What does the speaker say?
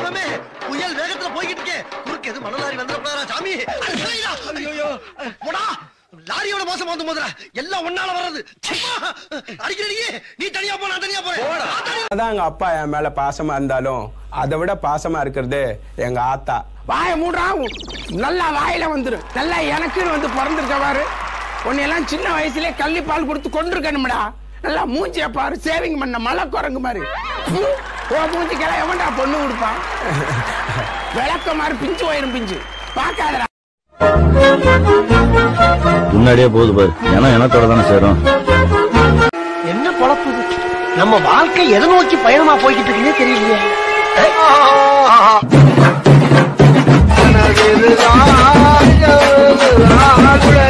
தெய்வமே புயல் வேகத்துல போய்கிட்டு இருக்கே குறுக்கு எது மணலாரி வந்துடக்கூடாதா சாமி ஐயோ போடா லாரியோட மோசம் வந்து முதல்ல எல்லாம் ஒன்னால வர்றது சும்மா அடிக்கிறீங்க நீ தனியா போ நான் தனியா போறேன் நான் தனியா அதான் எங்க அப்பா என் மேல பாசமா இருந்தாலும் அதை விட பாசமா இருக்கிறது எங்க ஆத்தா வாய மூடுறா நல்லா வாயில வந்துரும் நல்லா எனக்குன்னு வந்து பிறந்திருக்க பாரு உன்னையெல்லாம் சின்ன வயசுலயே கள்ளி பால் கொடுத்து கொண்டிருக்கணும்டா நல்லா மூஞ்சிய பாரு சேவிங் பண்ண மலை குரங்கு மாதிரி ஹம், உன் மூஞ்சிக்கெல்லாம் எவன்டா பொண்ணு கொடுப்பான் விளக்க மாதிரி பிஞ்சு போயிரும் பிஞ்சு பார்க்காதடா முன்னாடியே போகுது பாரு ஏன்னா எனத்தோட தானே சேரும் என்ன பொழப்பு இது? நம்ம வாழ்க்கை எதை நோக்கி பயணமா போய்கிட்டு இருக்குன்னே தெரியலையே ராஜ